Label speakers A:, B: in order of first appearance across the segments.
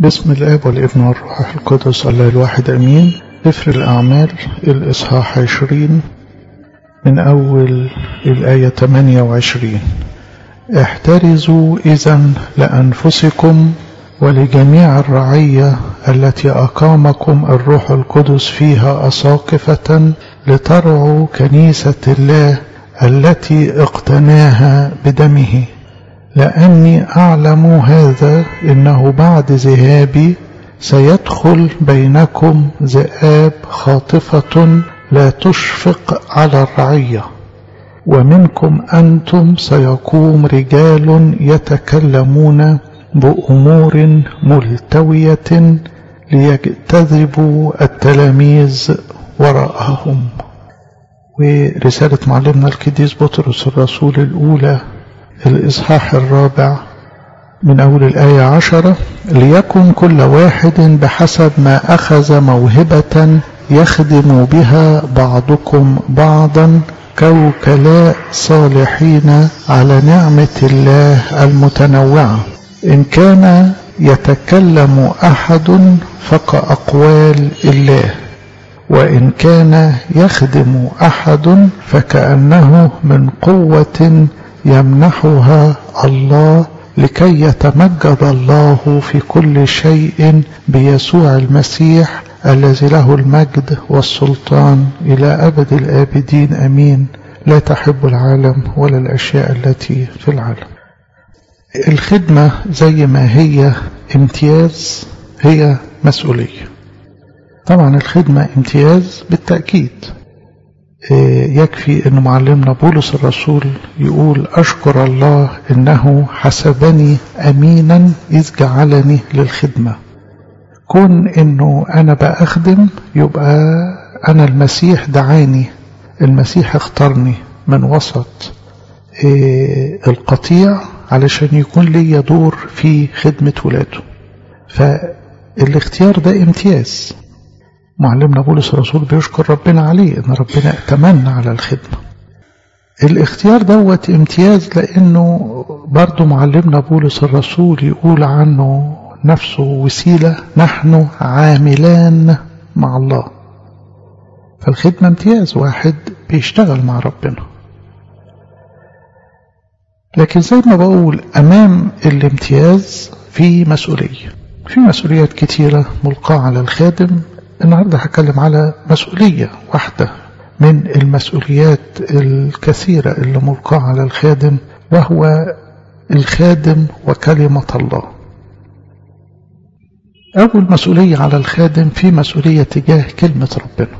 A: بسم الآب والابن والروح القدس الله الواحد أمين سفر الأعمال الإصحاح عشرين من أول الآية 28 احترزوا إذا لأنفسكم ولجميع الرعية التي أقامكم الروح القدس فيها أساقفة لترعوا كنيسة الله التي اقتناها بدمه لأني أعلم هذا إنه بعد ذهابي سيدخل بينكم ذئاب خاطفة لا تشفق على الرعية ومنكم أنتم سيقوم رجال يتكلمون بأمور ملتوية ليجتذبوا التلاميذ وراءهم ورسالة معلمنا القديس بطرس الرسول الأولى الإصحاح الرابع من أول الآية عشرة ليكن كل واحد بحسب ما أخذ موهبة يخدم بها بعضكم بعضا كوكلاء صالحين على نعمة الله المتنوعة إن كان يتكلم أحد فكأقوال الله وإن كان يخدم أحد فكأنه من قوة يمنحها الله لكي يتمجد الله في كل شيء بيسوع المسيح الذي له المجد والسلطان إلى أبد الآبدين أمين لا تحب العالم ولا الأشياء التي في العالم الخدمة زي ما هي امتياز هي مسؤولية طبعا الخدمة امتياز بالتأكيد يكفي أن معلمنا بولس الرسول يقول أشكر الله أنه حسبني أمينا إذ جعلني للخدمة كون أنه أنا بأخدم يبقى أنا المسيح دعاني المسيح اختارني من وسط القطيع علشان يكون لي دور في خدمة ولاده فالاختيار ده امتياز معلمنا بولس الرسول بيشكر ربنا عليه ان ربنا اتمنى على الخدمة الاختيار دوت امتياز لانه برضو معلمنا بولس الرسول يقول عنه نفسه وسيلة نحن عاملان مع الله فالخدمة امتياز واحد بيشتغل مع ربنا لكن زي ما بقول امام الامتياز في مسؤولية في مسؤوليات كتيرة ملقاة على الخادم النهاردة هتكلم على مسؤولية واحدة من المسؤوليات الكثيرة اللي ملقاة على الخادم وهو الخادم وكلمة الله أول مسؤولية على الخادم في مسؤولية تجاه كلمة ربنا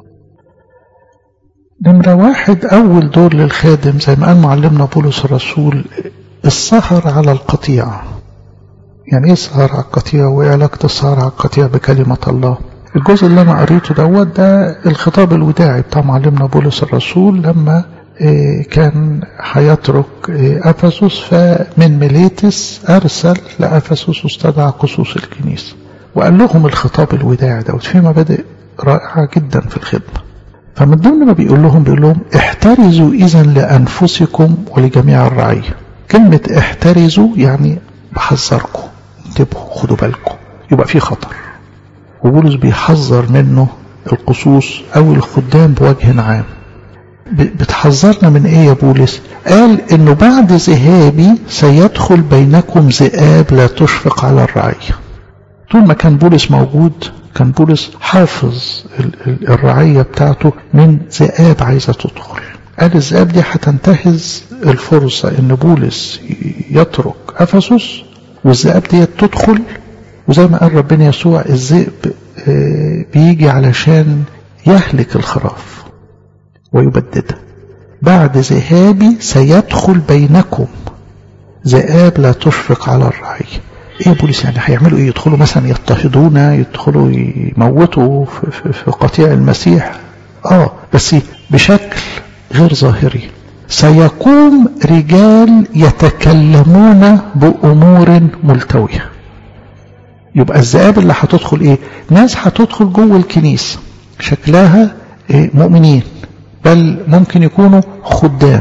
A: نمرة واحد أول دور للخادم زي ما قال معلمنا بولس الرسول السهر على القطيع يعني ايه السهر على القطيع وايه علاقة السهر على القطيع بكلمة الله الجزء اللي انا قريته دوت ده الخطاب الوداعي بتاع معلمنا بولس الرسول لما كان هيترك افسس فمن ميليتس ارسل لافسس واستدعى قصوص الكنيسه وقال لهم الخطاب الوداعي دوت في مبادئ رائعه جدا في الخدمه فمن ضمن ما بيقول لهم بيقول لهم احترزوا اذا لانفسكم ولجميع الرعيه كلمه احترزوا يعني بحذركم انتبهوا خدوا بالكم يبقى في خطر وبولس بيحذر منه القصوص او الخدام بوجه عام بتحذرنا من ايه يا بولس قال انه بعد ذهابي سيدخل بينكم ذئاب لا تشفق على الرعية طول ما كان بولس موجود كان بولس حافظ الرعية بتاعته من ذئاب عايزة تدخل قال الذئاب دي هتنتهز الفرصة ان بولس يترك افسس والذئاب دي تدخل وزي ما قال ربنا يسوع الذئب بيجي علشان يهلك الخراف ويبددها بعد ذهابي سيدخل بينكم ذئاب لا تشفق على الرعية ايه بولس يعني هيعملوا ايه يدخلوا مثلا يضطهدونا يدخلوا يموتوا في, في, في قطيع المسيح اه بس بشكل غير ظاهري سيقوم رجال يتكلمون بأمور ملتويه يبقى الذئاب اللي هتدخل ايه ناس هتدخل جوه الكنيسة شكلها إيه مؤمنين بل ممكن يكونوا خدام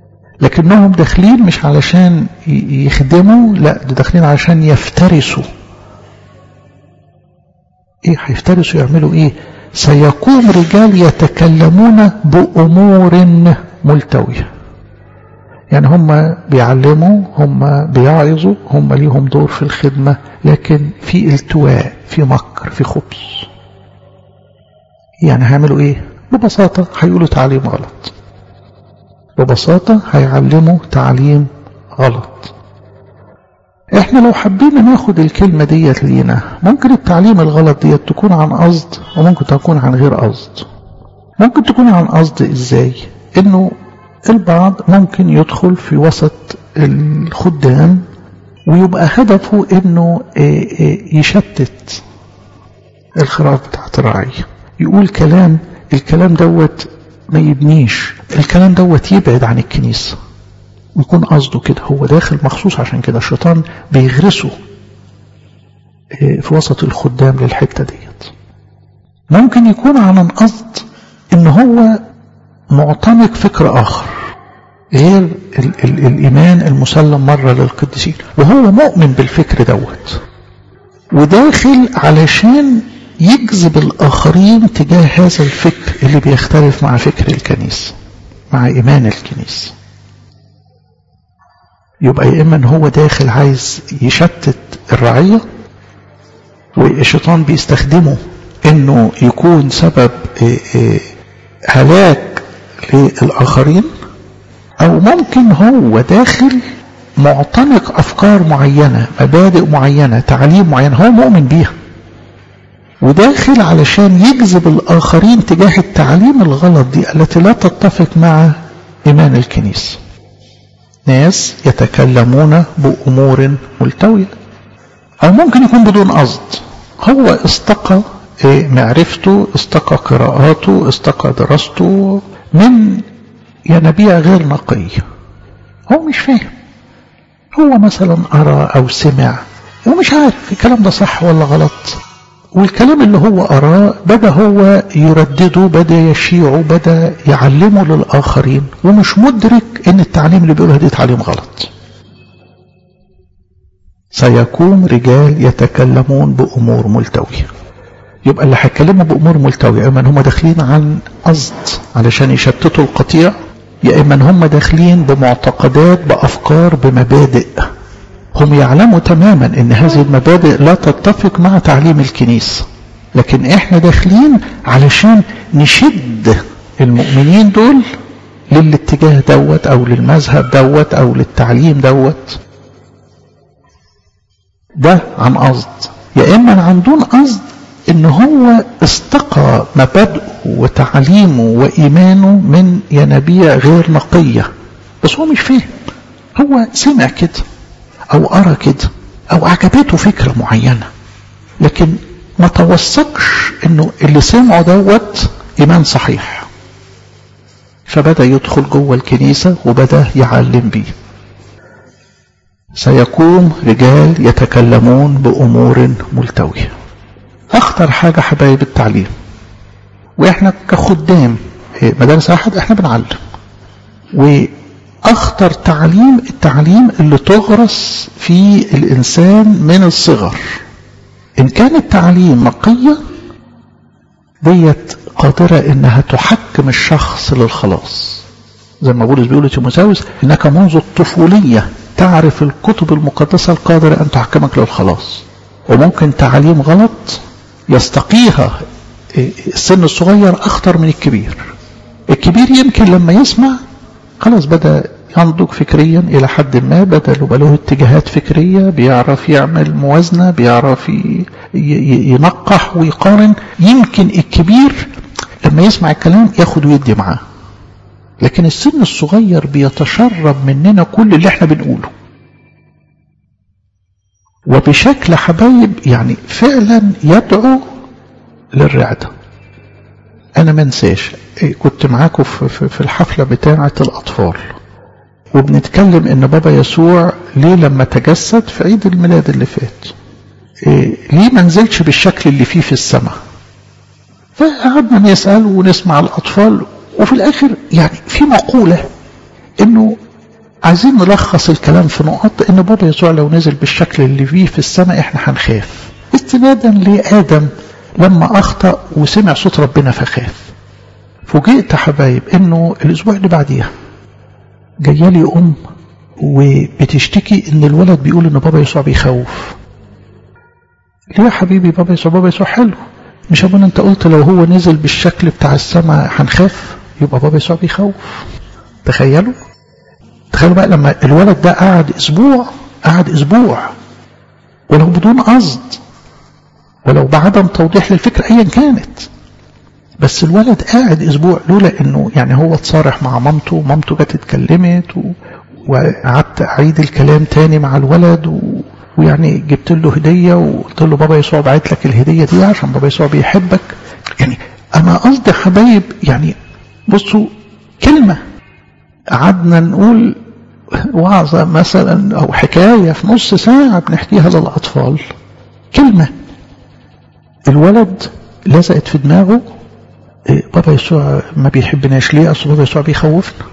A: لكنهم داخلين مش علشان يخدموا لا ده داخلين علشان يفترسوا ايه هيفترسوا يعملوا ايه سيقوم رجال يتكلمون بأمور ملتوية يعني هم بيعلموا هم بيعظوا هم ليهم دور في الخدمة لكن في التواء في مكر في خبز يعني هيعملوا ايه ببساطة هيقولوا تعليم غلط ببساطة هيعلموا تعليم غلط احنا لو حبينا ناخد الكلمة ديت لينا ممكن التعليم الغلط ديت تكون عن قصد وممكن تكون عن غير قصد ممكن تكون عن قصد ازاي انه البعض ممكن يدخل في وسط الخدام ويبقى هدفه انه يشتت الخراف بتاعت الرعية يقول كلام الكلام دوت ما يبنيش الكلام دوت يبعد عن الكنيسة ويكون قصده كده هو داخل مخصوص عشان كده الشيطان بيغرسه في وسط الخدام للحتة ديت ممكن يكون عن قصد ان هو معتنق فكر اخر غير ال ال الايمان المسلم مرة للقديسين وهو مؤمن بالفكر دوت وداخل علشان يجذب الاخرين تجاه هذا الفكر اللي بيختلف مع فكر الكنيسة مع ايمان الكنيسه يبقى يا اما ان هو داخل عايز يشتت الرعية والشيطان بيستخدمه انه يكون سبب هلاك للاخرين او ممكن هو داخل معتنق افكار معينة مبادئ معينة تعليم معين هو مؤمن بيها وداخل علشان يجذب الاخرين تجاه التعليم الغلط دي التي لا تتفق مع ايمان الكنيسه ناس يتكلمون بأمور ملتوية أو ممكن يكون بدون قصد هو استقى معرفته استقى قراءاته استقى دراسته من ينابيع غير نقية هو مش فاهم هو مثلا أرى أو سمع ومش عارف الكلام ده صح ولا غلط والكلام اللي هو أراه بدأ هو يردده بدأ يشيعه بدأ يعلمه للآخرين ومش مدرك ان التعليم اللي بيقوله دي تعليم غلط سيكون رجال يتكلمون بأمور ملتوية يبقى اللي هيتكلموا بأمور ملتوية اما هم داخلين عن قصد علشان يشتتوا القطيع يا اما هم داخلين بمعتقدات بأفكار بمبادئ هم يعلموا تماما ان هذه المبادئ لا تتفق مع تعليم الكنيسة لكن احنا داخلين علشان نشد المؤمنين دول للاتجاه دوت او للمذهب دوت او للتعليم دوت ده عن قصد يا اما عن دون قصد ان هو استقى مبادئه وتعليمه وايمانه من ينابيع غير نقية بس هو مش فاهم هو سمع كده او ارى كده او عجبته فكرة معينة لكن ما توثقش انه اللي سمعه دوت ايمان صحيح فبدأ يدخل جوه الكنيسة وبدأ يعلم بيه سيقوم رجال يتكلمون بأمور ملتوية أخطر حاجة حبايب التعليم وإحنا كخدام مدارس أحد إحنا بنعلم وأخطر تعليم التعليم اللي تغرس في الإنسان من الصغر إن كان التعليم نقية ديت قادرة إنها تحكم الشخص للخلاص زي ما بولس بيقول لتيموثاوس إنك منذ الطفولية تعرف الكتب المقدسة القادرة أن تحكمك للخلاص وممكن تعليم غلط يستقيها السن الصغير أخطر من الكبير الكبير يمكن لما يسمع خلاص بدأ ينضج فكريا إلى حد ما بدأ يبقى له اتجاهات فكرية بيعرف يعمل موازنة بيعرف ينقح ويقارن يمكن الكبير لما يسمع الكلام ياخد ويدي معاه لكن السن الصغير بيتشرب مننا كل اللي احنا بنقوله وبشكل حبايب يعني فعلا يدعو للرعدة انا ما انساش كنت معاكم في الحفلة بتاعة الاطفال وبنتكلم ان بابا يسوع ليه لما تجسد في عيد الميلاد اللي فات ليه ما نزلش بالشكل اللي فيه في السماء فقعدنا نسأل ونسمع الأطفال وفي الآخر يعني في مقولة إنه عايزين نلخص الكلام في نقط إن بابا يسوع لو نزل بالشكل اللي فيه في السماء إحنا هنخاف استنادا لآدم لما أخطأ وسمع صوت ربنا فخاف فوجئت يا حبايب إنه الأسبوع اللي بعديها جاية لي أم وبتشتكي إن الولد بيقول إن بابا يسوع بيخوف ليه يا حبيبي بابا يسوع بابا يسوع حلو مش ابونا انت قلت لو هو نزل بالشكل بتاع السماء هنخاف يبقى بابا يسوع بيخوف تخيلوا تخيلوا بقى لما الولد ده قعد اسبوع قعد اسبوع ولو بدون قصد ولو بعدم توضيح للفكرة ايا كانت بس الولد قاعد اسبوع لولا انه يعني هو اتصارح مع مامته مامته جت اتكلمت و... وقعدت اعيد الكلام تاني مع الولد و... ويعني جبت له هديه وقلت له بابا يسوع بعت لك الهديه دي عشان بابا يسوع بيحبك يعني انا قصدي حبايب يعني بصوا كلمه قعدنا نقول وعظة مثلا أو حكاية في نص ساعة بنحكيها للأطفال كلمة الولد لزقت في دماغه إيه بابا يسوع ما بيحبناش ليه أصل بابا يسوع بيخوفنا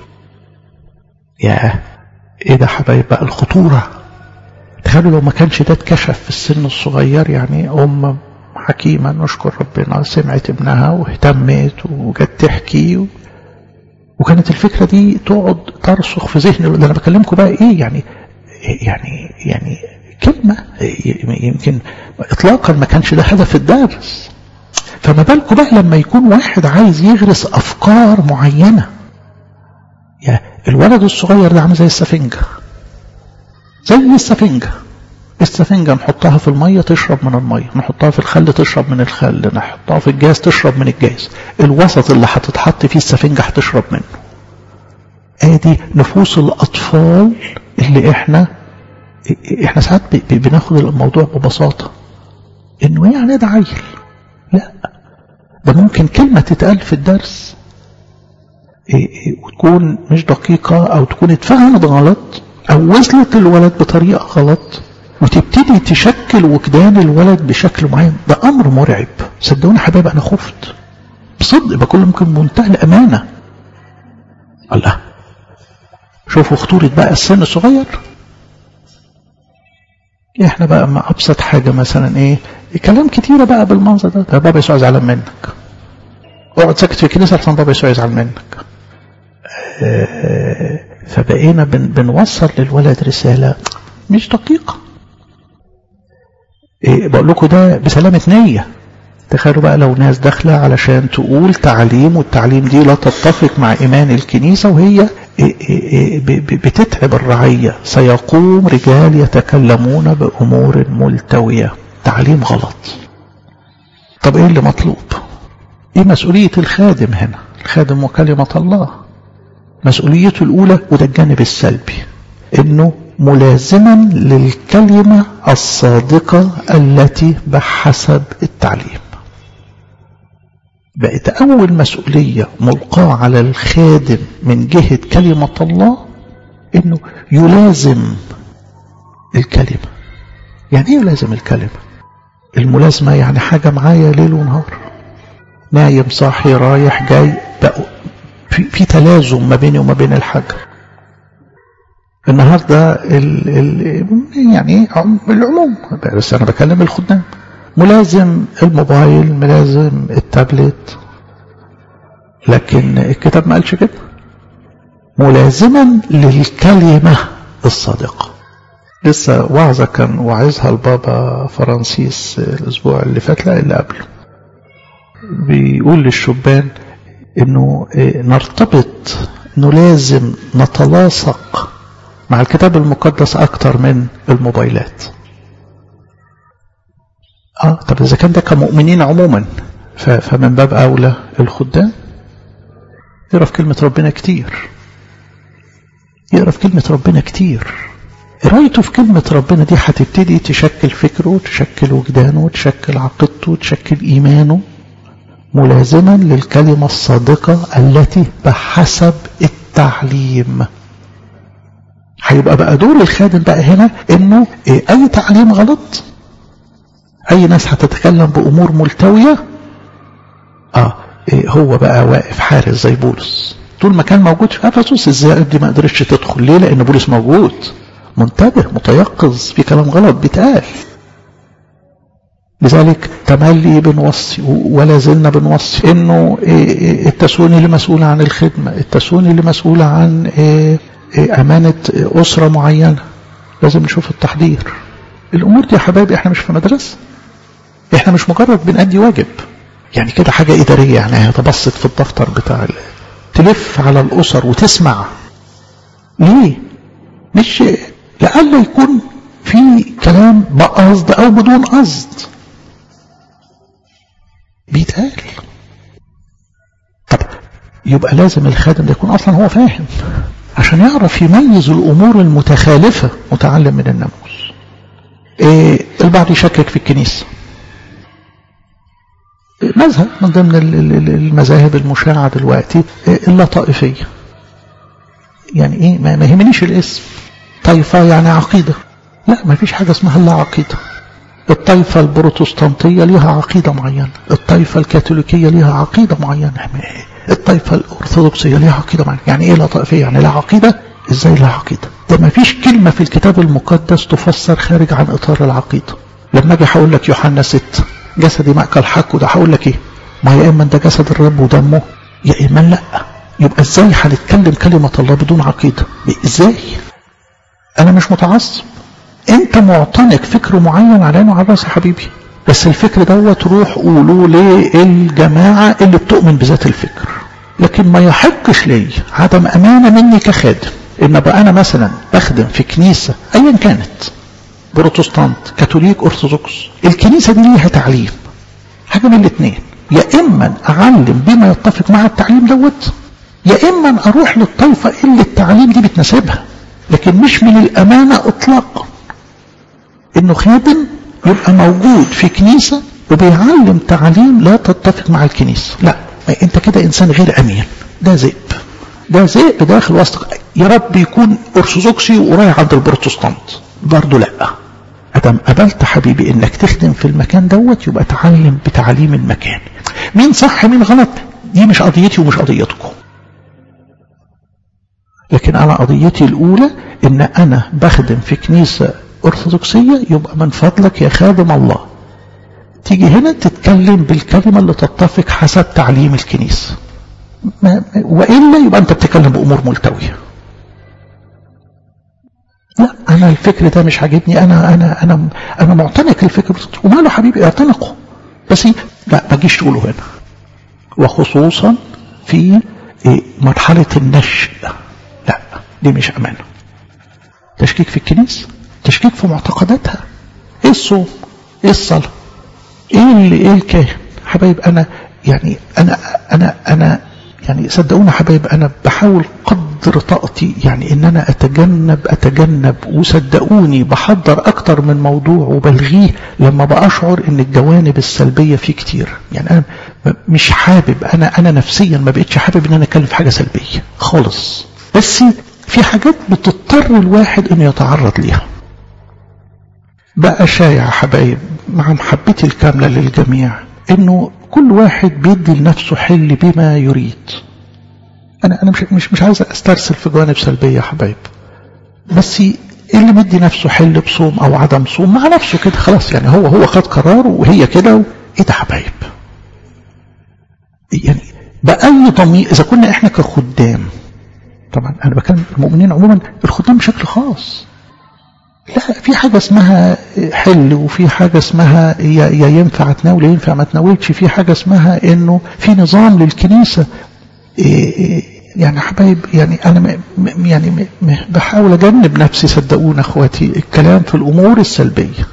A: يا ايه ده حبايب بقى الخطورة تخيلوا لو ما كانش ده اتكشف في السن الصغير يعني أم حكيمة نشكر ربنا سمعت ابنها واهتمت وجت تحكي و... وكانت الفكرة دي تقعد ترسخ في ذهني اللي أنا بكلمكم بقى إيه يعني يعني يعني كلمة يمكن إطلاقا ما كانش ده هدف الدرس فما بالكم بقى لما يكون واحد عايز يغرس أفكار معينة يعني الولد الصغير ده عامل زي السفنجة زي السفنجة السفنجة نحطها في المية تشرب من المية نحطها في الخل تشرب من الخل نحطها في الجاز تشرب من الجاز الوسط اللي هتتحط فيه السفنجة هتشرب منه ادي نفوس الاطفال اللي احنا احنا ساعات بناخد الموضوع ببساطة انه يعني ده عيل لا ده ممكن كلمة تتقال في الدرس وتكون مش دقيقة او تكون اتفهمت غلط او وصلت للولد بطريقة غلط وتبتدي تشكل وجدان الولد بشكل معين ده امر مرعب صدقوني حبايب انا خفت بصدق بكل ممكن منتهى الامانه الله شوفوا خطوره بقى السن الصغير احنا بقى ما ابسط حاجه مثلا ايه كلام كتيره بقى بالمنظر ده, ده بابا يسوع زعلان منك اقعد ساكت في الكنيسه عشان بابا يسوع يزعل منك اه فبقينا بن بنوصل للولد رساله مش دقيقه إيه بقول لكم ده بسلامة نية تخيلوا بقى لو ناس داخلة علشان تقول تعليم والتعليم دي لا تتفق مع إيمان الكنيسة وهي إيه إيه بتتعب الرعية سيقوم رجال يتكلمون بأمور ملتوية تعليم غلط طب إيه اللي مطلوب إيه مسؤولية الخادم هنا الخادم وكلمة الله مسؤوليته الأولى وده الجانب السلبي إنه ملازما للكلمة الصادقة التي بحسب التعليم بقت أول مسؤولية ملقاة على الخادم من جهة كلمة الله إنه يلازم الكلمة يعني إيه يلازم الكلمة الملازمة يعني حاجة معايا ليل ونهار نايم صاحي رايح جاي بقوا في, في تلازم ما بيني وما بين الحاجة النهاردة ال ال يعني العموم بس أنا بكلم الخدام ملازم الموبايل ملازم التابلت لكن الكتاب ما قالش كده ملازما للكلمة الصادقة لسه وعظة كان وعظها البابا فرانسيس الأسبوع اللي فات لا اللي قبله بيقول للشبان انه نرتبط انه لازم نتلاصق مع الكتاب المقدس أكتر من الموبايلات آه طب إذا كان ده كمؤمنين عموما فمن باب أولى الخدام يقرأ في كلمة ربنا كتير يقرأ في كلمة ربنا كتير قرايته في كلمة ربنا دي هتبتدي تشكل فكره وتشكل وجدانه وتشكل عقيدته وتشكل إيمانه ملازما للكلمة الصادقة التي بحسب التعليم هيبقى بقى دور الخادم بقى هنا انه إيه اي تعليم غلط اي ناس هتتكلم بامور ملتوية اه إيه هو بقى واقف حارس زي بولس طول ما كان موجود في افسس الزائد دي ما قدرتش تدخل ليه لان بولس موجود منتبه متيقظ في كلام غلط بيتقال لذلك تملي بنوصي ولا زلنا بنوصي انه التسوني اللي مسؤول عن الخدمة التسوني اللي مسؤول عن امانة اسرة معينة لازم نشوف التحضير الامور دي يا حبايبي احنا مش في مدرسة احنا مش مجرد بنأدي واجب يعني كده حاجة ادارية يعني هتبسط في الدفتر بتاع تلف على الاسر وتسمع ليه مش لألا يكون في كلام بقصد او بدون قصد بيتقال طب يبقى لازم الخادم ده يكون اصلا هو فاهم عشان يعرف يميز الامور المتخالفة متعلم من الناموس إيه البعض يشكك في الكنيسة مذهب من ضمن المذاهب المشاعة دلوقتي إلا طائفية يعني إيه ما يهمنيش الاسم طائفة يعني عقيدة لا ما فيش حاجة اسمها إلا عقيدة الطائفة البروتستانتية ليها عقيدة معينة الطائفة الكاثوليكية ليها عقيدة معينة الطائفة الأرثوذكسية ليها عقيدة معينة يعني إيه لا طائفية يعني لا عقيدة إزاي لا عقيدة ده ما فيش كلمة في الكتاب المقدس تفسر خارج عن إطار العقيدة لما أجي هقول لك يوحنا 6 جسدي مأكل حق وده هقول لك إيه ما يا إما ده جسد الرب ودمه يا إما لا يبقى إزاي هنتكلم كلمة الله بدون عقيدة إزاي أنا مش متعصب انت معتنق فكر معين على انه على راسي حبيبي بس الفكر دوت روح قولوا للجماعة اللي بتؤمن بذات الفكر لكن ما يحقش لي عدم امانة مني كخادم ان بقى انا مثلا بخدم في كنيسة ايا كانت بروتستانت كاثوليك ارثوذكس الكنيسة دي ليها تعليم حاجة من الاثنين يا اما اعلم بما يتفق مع التعليم دوت يا اما اروح للطائفة اللي التعليم دي بتناسبها لكن مش من الامانة اطلاقا انه خادم يبقى موجود في كنيسة وبيعلم تعليم لا تتفق مع الكنيسة لا انت كده انسان غير امين ده ذئب ده ذئب داخل وسط يا رب يكون ارثوذكسي ورايح عند البروتستانت برضه لا ادم قبلت حبيبي انك تخدم في المكان دوت يبقى تعلم بتعليم المكان مين صح مين غلط دي مش قضيتي ومش قضيتكم لكن انا قضيتي الاولى ان انا بخدم في كنيسة أرثوذكسية يبقى من فضلك يا خادم الله تيجي هنا تتكلم بالكلمة اللي تتفق حسب تعليم الكنيسة ما وإلا يبقى أنت بتتكلم بأمور ملتوية لا أنا الفكر ده مش عاجبني أنا أنا أنا أنا معتنق الفكر وماله حبيبي اعتنقه بس لا ما تجيش تقوله هنا وخصوصا في مرحلة النشء لا دي مش أمانة تشكيك في الكنيسة تشكيك في معتقداتها ايه الصوم ايه الصلاة ايه اللي ايه الكاهن حبايب انا يعني انا انا انا يعني صدقونا حبايب انا بحاول قدر طاقتي يعني ان انا اتجنب اتجنب وصدقوني بحضر اكتر من موضوع وبلغيه لما باشعر ان الجوانب السلبية فيه كتير يعني انا مش حابب انا انا نفسيا ما بقتش حابب ان انا اتكلم في حاجة سلبية خالص بس في حاجات بتضطر الواحد انه يتعرض ليها بقى شايع حبايب مع محبتي الكاملة للجميع انه كل واحد بيدي لنفسه حل بما يريد انا انا مش مش مش عايز استرسل في جوانب سلبيه يا حبايب بس اللي مدي نفسه حل بصوم او عدم صوم مع نفسه كده خلاص يعني هو هو خد قرار وهي كده و... ايه ده حبايب يعني بأي ضمير اذا كنا احنا كخدام طبعا انا بكلم المؤمنين عموما الخدام بشكل خاص لا في حاجة اسمها حل وفي حاجة اسمها يا ينفع اتناول ينفع ما اتناولش في حاجة اسمها انه في نظام للكنيسة يعني حبايب يعني انا يعني بحاول اجنب نفسي صدقونا اخواتي الكلام في الامور السلبية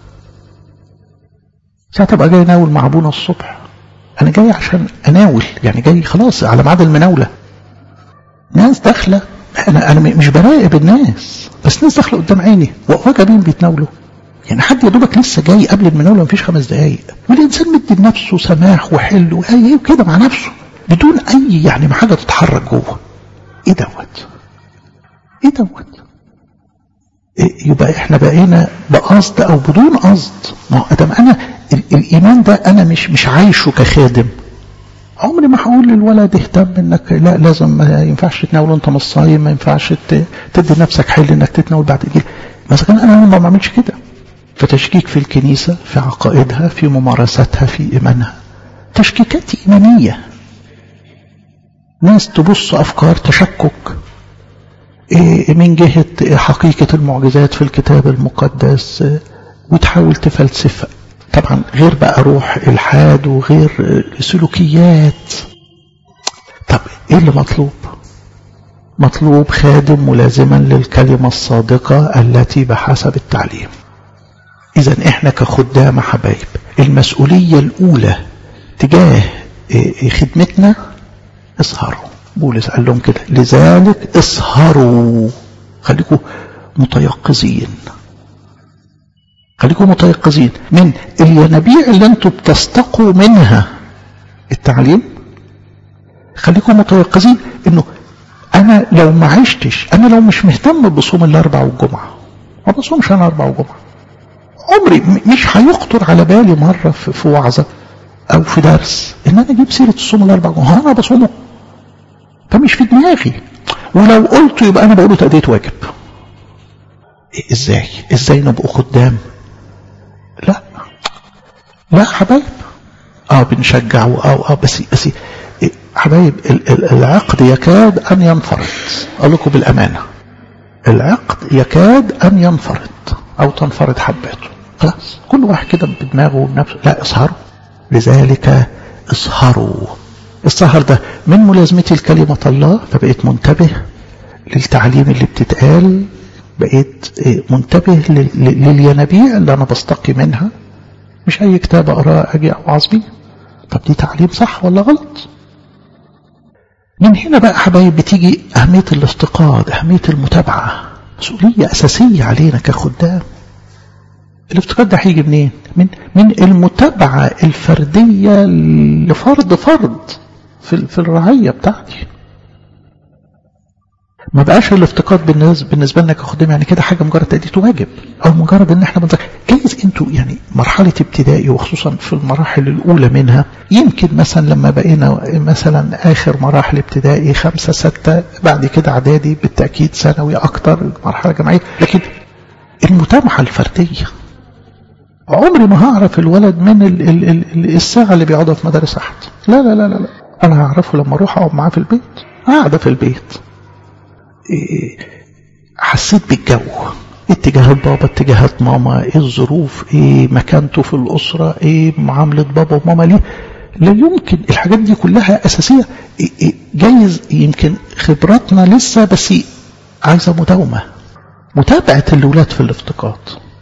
A: ساعات ابقى جاي اناول مع ابونا الصبح انا جاي عشان اناول يعني جاي خلاص على ميعاد المناولة ناس داخله انا انا مش براقب الناس بس ناس داخله قدام عيني وفجاه مين بيتناولوا يعني حد يا دوبك لسه جاي قبل المناوله مفيش خمس دقايق والانسان مدي لنفسه سماح وحل واي كده مع نفسه بدون اي يعني ما حاجه تتحرك جوه ايه دوت ايه دوت إيه يبقى احنا بقينا بقصد او بدون قصد ما هو ادم انا الايمان ده انا مش مش عايشه كخادم عمري ما هقول للولد اهتم انك لا لازم ما ينفعش تناول انت مش صايم ما ينفعش تدي نفسك حل انك تتناول بعد الجيل بس كان انا ما بعملش كده فتشكيك في الكنيسة في عقائدها في ممارستها في إيمانها تشكيكات إيمانية ناس تبص أفكار تشكك من جهة حقيقة المعجزات في الكتاب المقدس وتحاول تفلسفها طبعا غير بقى روح الحاد وغير سلوكيات طب ايه اللي مطلوب مطلوب خادم ملازما للكلمة الصادقة التي بحسب التعليم اذا احنا كخدام حبايب المسؤولية الاولى تجاه خدمتنا اسهروا بولس قال لهم كده لذلك اسهروا خليكم متيقظين خليكم متيقظين من الينابيع اللي انتوا بتستقوا منها التعليم خليكم متيقظين انه انا لو ما عشتش انا لو مش مهتم بصوم الاربع والجمعه ما بصومش انا اربع وجمعه عمري مش هيخطر على بالي مره في, في وعظه او في درس ان انا اجيب سيره الصوم الاربع جمعه انا بصومه فمش في دماغي ولو قلت يبقى انا بقوله تأدية واجب ازاي ازاي نبقوا خدام لا لا حبايب اه بنشجع اه اه بس بس إيه حبايب العقد يكاد ان ينفرد اقول لكم بالامانه العقد يكاد ان ينفرد او تنفرد حباته خلاص كل واحد كده بدماغه وبنفسه لا اسهروا لذلك اسهروا السهر ده من ملازمتي لكلمة الله فبقيت منتبه للتعليم اللي بتتقال بقيت منتبه للينابيع اللي أنا بستقي منها مش أي كتاب أقراه أجي أوعظ بيه طب دي تعليم صح ولا غلط من هنا بقى حبايب بتيجي أهمية الافتقاد أهمية المتابعة مسؤولية أساسية علينا كخدام الافتقاد ده هيجي منين؟ من من المتابعة الفردية لفرد فرد في في الرعية بتاعتي ما بقاش الافتقاد بالنسبة, بالنسبة لنا كخدام يعني كده حاجة مجرد تأدية واجب أو مجرد إن إحنا بنذكر جايز أنتوا يعني مرحلة ابتدائي وخصوصا في المراحل الأولى منها يمكن مثلا لما بقينا مثلا آخر مراحل ابتدائي خمسة ستة بعد كده إعدادي بالتأكيد ثانوي أكتر مرحلة جامعية لكن المتابعة الفردية عمري ما هعرف الولد من ال ال ال الساعة اللي بيقعدها في مدارس أحد لا لا لا لا, لا. أنا هعرفه لما أروح أقعد معاه في البيت قاعدة في البيت إيه حسيت بالجو اتجاهات بابا اتجاهات ماما ايه الظروف ايه مكانته في الأسرة ايه معاملة بابا وماما ليه لا يمكن الحاجات دي كلها أساسية إيه إيه جايز يمكن خبراتنا لسه بس عايزة مداومة متابعة الأولاد في الافتقاد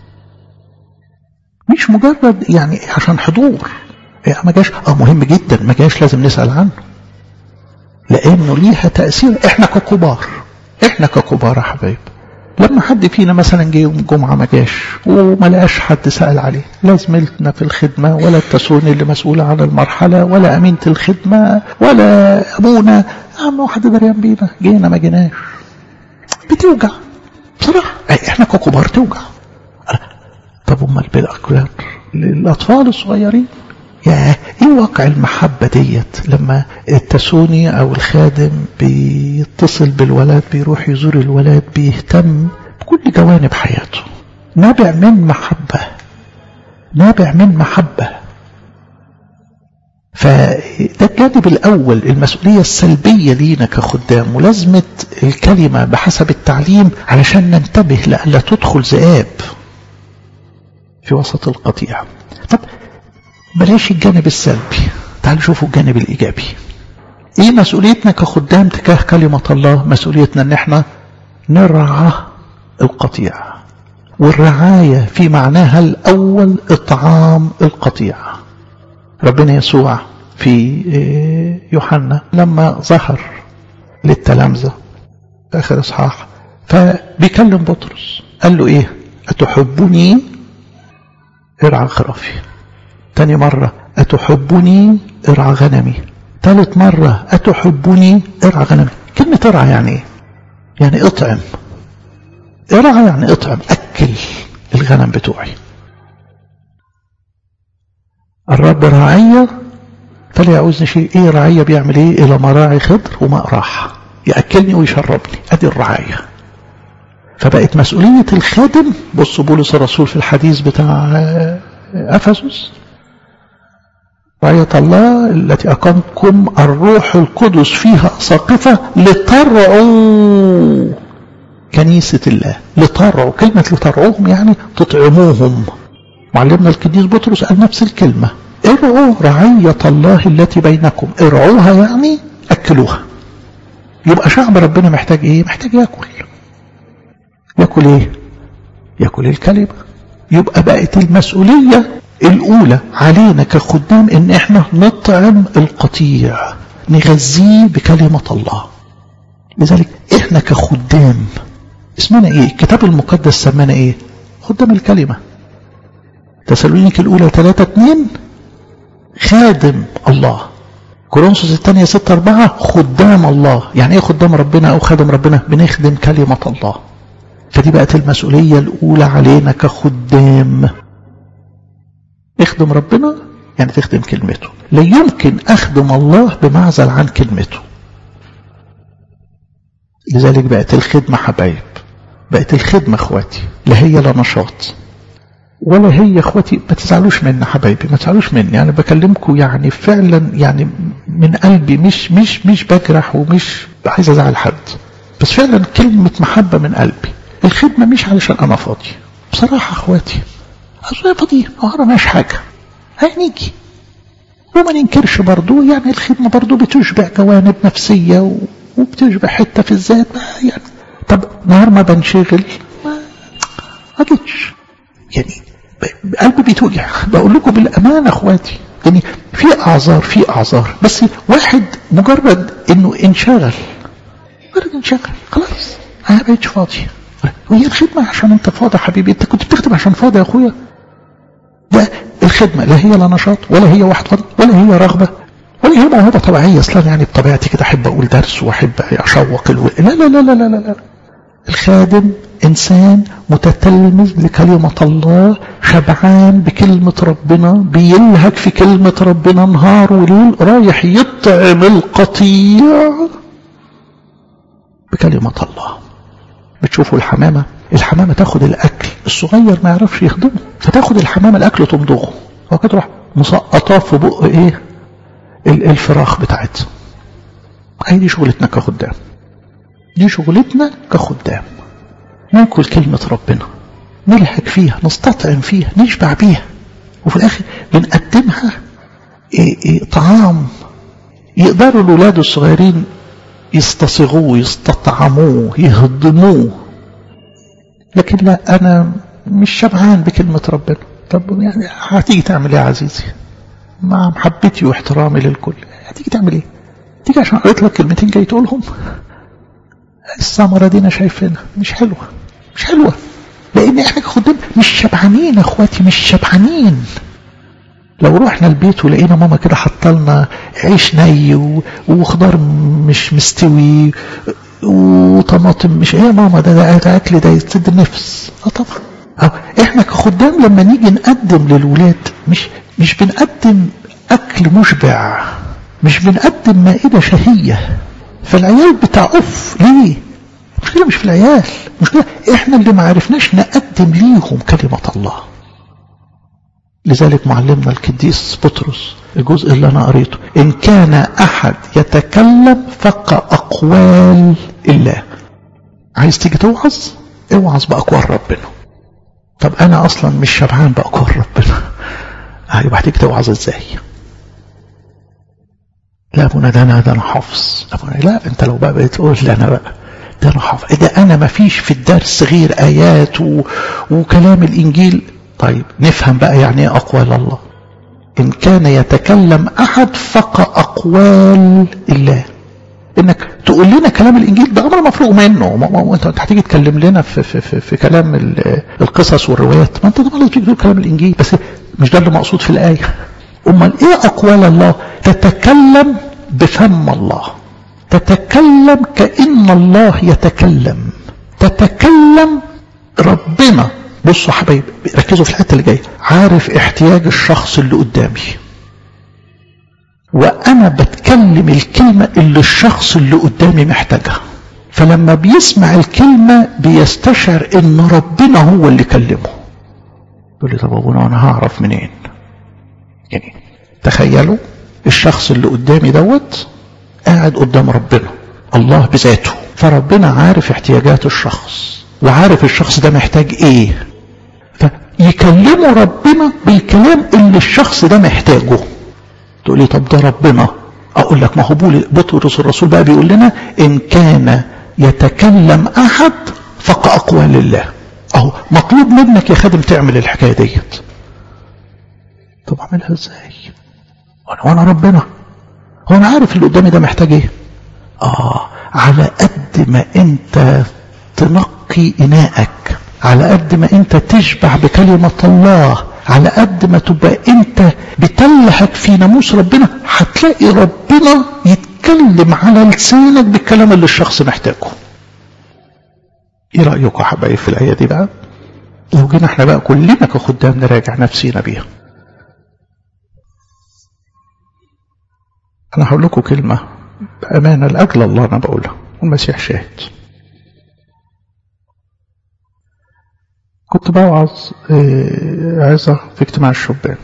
A: مش مجرد يعني عشان حضور يعني ما جاش اه مهم جدا ما جاش لازم نسأل عنه لانه ليها تأثير احنا ككبار احنا ككبار يا حبايب لما حد فينا مثلا جه يوم جمعة ما جاش وما لقاش حد سأل عليه لا زميلتنا في الخدمة ولا التسوني اللي مسؤولة عن المرحلة ولا أمينة الخدمة ولا أبونا عم حد دريان بينا جينا ما جيناش بتوجع بصراحة احنا ككبار توجع طب امال بالاكبر للاطفال الصغيرين يا ايه واقع المحبة ديت لما التسوني او الخادم بيتصل بالولد بيروح يزور الولد بيهتم بكل جوانب حياته نابع من محبة نابع من محبة فده الجانب الأول المسؤولية السلبية لينا كخدام ملازمة الكلمة بحسب التعليم علشان ننتبه لألا تدخل ذئاب في وسط القطيع طب بلاش الجانب السلبي تعالوا شوفوا الجانب الإيجابي ايه مسؤوليتنا كخدام تجاه كلمة الله مسؤوليتنا ان احنا نرعى القطيع والرعاية في معناها الأول إطعام القطيع ربنا يسوع في يوحنا لما ظهر للتلامذة في آخر إصحاح فبيكلم بطرس قال له إيه أتحبني ارعى خرافي تاني مرة أتحبني ارعى غنمي ثالث مرة أتحبني ارعى غنمي كلمة ارعى يعني ايه يعني اطعم ارعى يعني اطعم أكل الغنم بتوعي الرب راعية فلا يعوزني شيء ايه رعية بيعمل ايه الى مراعي خضر وماء راحة يأكلني ويشربني ادي الرعاية فبقت مسؤولية الخادم بصوا بولس الرسول في الحديث بتاع أفسس رعية الله التي أقامكم الروح القدس فيها ساقطة لترعوا كنيسة الله لترعوا كلمة لترعوهم يعني تطعموهم معلمنا القديس بطرس قال نفس الكلمة ارعوا رعية الله التي بينكم ارعوها يعني أكلوها يبقى شعب ربنا محتاج ايه محتاج ياكل ياكل ايه ياكل الكلمة يبقى بقت المسؤولية الأولى علينا كخدام إن إحنا نطعم القطيع نغذيه بكلمة الله لذلك إحنا كخدام اسمنا إيه الكتاب المقدس سمانا إيه خدام الكلمة تسالونيك الأولى 3 2 خادم الله كورنثوس الثانية 6 4 خدام الله يعني إيه خدام ربنا أو خادم ربنا بنخدم كلمة الله فدي بقت المسؤولية الأولى علينا كخدام اخدم ربنا يعني تخدم كلمته لا يمكن أخدم الله بمعزل عن كلمته لذلك بقت الخدمة حبايب بقت الخدمة اخواتي لا هي لا نشاط ولا هي اخواتي ما تزعلوش مني حبايبي ما تزعلوش مني يعني بكلمكم يعني فعلا يعني من قلبي مش مش مش بجرح ومش عايز ازعل حد بس فعلا كلمة محبة من قلبي الخدمة مش علشان انا فاضي بصراحة اخواتي اصل فاضيين ما وراناش حاجة هنيجي وما ننكرش برضو يعني الخدمة برضو بتشبع جوانب نفسية وبتشبع حتة في الذات يعني طب نهار ما بنشغل ما اجيتش يعني قلبي بيتوجع بقول لكم بالامانه اخواتي يعني في اعذار في اعذار بس واحد مجرد انه انشغل مجرد انشغل خلاص انا ما بقتش فاضي وهي الخدمه عشان انت فاضي حبيبي انت كنت بتخدم عشان فاضي يا اخويا ده الخدمه لا هي لا نشاط ولا هي واحد فاضي ولا هي رغبه ولا هي موهبه طبيعيه اصلا يعني بطبيعتي كده احب اقول درس واحب اشوق الو... لا لا لا لا لا لا, لا. الخادم إنسان متتلمذ لكلمة الله شبعان بكلمة ربنا بيلهج في كلمة ربنا نهار وليل رايح يطعم القطيع بكلمة الله بتشوفوا الحمامة الحمامة تاخد الأكل الصغير ما يعرفش يخدمه فتاخد الحمامة الأكل تمضغه وكده تروح مسقطاه في بق إيه الفراخ بتاعتها هي دي شغلتنا كخدام دي شغلتنا كخدام ناكل كلمة ربنا نلحق فيها نستطعم فيها نشبع بيها وفي الآخر بنقدمها إيه إيه طعام يقدروا الأولاد الصغيرين يستصغوه يستطعموه يهضموه لكن لا أنا مش شبعان بكلمة ربنا طب يعني هتيجي تعمل ايه يا عزيزي مع محبتي واحترامي للكل هتيجي تعمل ايه تيجي عشان قريت لك كلمتين جاي تقولهم الثمرة دي انا شايفينها مش حلوة مش حلوة لان احنا كخدام مش شبعانين اخواتي مش شبعانين لو رحنا البيت ولقينا ماما كده حطلنا عيش ني وخضار مش مستوي وطماطم مش ايه يا ماما ده ده, ده اكل ده يسد النفس اه طبعا أو احنا كخدام لما نيجي نقدم للولاد مش مش بنقدم اكل مشبع مش بنقدم مائده شهيه فالعيال بتاع اوف ليه المشكله مش في العيال المشكله احنا اللي ما عرفناش نقدم ليهم كلمه الله لذلك معلمنا القديس بطرس الجزء اللي انا قريته ان كان احد يتكلم فكاقوال الله عايز تيجي توعظ اوعظ باقوال ربنا طب انا اصلا مش شبعان باقوال ربنا هيبقى هتيجي توعظ ازاي لا ابونا ده انا ده انا حافظ ابونا لا انت لو بقى بتقول لي انا بقى ده انا حافظ ده انا ما فيش في الدرس غير ايات و... وكلام الانجيل طيب نفهم بقى يعني ايه اقوال الله ان كان يتكلم احد فكاقوال الله انك تقول لنا كلام الانجيل ده امر مفروغ منه ما انت هتيجي تكلم لنا في, في, في, في كلام القصص والروايات ما انت طبعا تيجي تقول كلام الانجيل بس مش ده اللي مقصود في الايه امال ايه اقوال الله تتكلم بفم الله تتكلم كأن الله يتكلم تتكلم ربنا بصوا حبايبي ركزوا في الحته اللي جايه عارف احتياج الشخص اللي قدامي وانا بتكلم الكلمه اللي الشخص اللي قدامي محتاجها فلما بيسمع الكلمة بيستشعر ان ربنا هو اللي كلمه يقول لي طب ابونا انا هعرف منين يعني تخيلوا الشخص اللي قدامي دوت قاعد قدام ربنا الله بذاته فربنا عارف احتياجات الشخص وعارف الشخص ده محتاج ايه فيكلمه ربنا بالكلام اللي الشخص ده محتاجه تقول لي طب ده ربنا اقول لك ما هو بطرس الرسول بقى بيقول لنا ان كان يتكلم احد فكاقوال الله اهو مطلوب منك يا خادم تعمل الحكايه ديت طب اعملها ازاي وانا وانا ربنا هو انا عارف اللي قدامي ده محتاج ايه اه على قد ما انت تنقي اناءك على قد ما انت تشبع بكلمة الله على قد ما تبقى انت بتلهج في ناموس ربنا هتلاقي ربنا يتكلم على لسانك بالكلام اللي الشخص محتاجه ايه رأيكم يا حبايب في الآية دي بقى لو جينا احنا بقى كلنا كخدام نراجع نفسينا بيها انا هقول لكم كلمة بأمانة لأجل الله أنا بقولها والمسيح شاهد كنت بوعظ عظة في اجتماع الشبان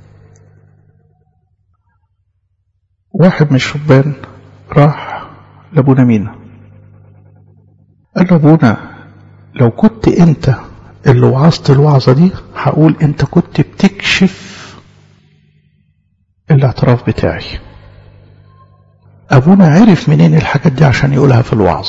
A: واحد من الشبان راح لابونا مينا قال له ابونا لو كنت انت اللي وعظت الوعظة دي هقول انت كنت بتكشف الاعتراف بتاعي ابونا عرف منين الحاجات دي عشان يقولها في الوعظ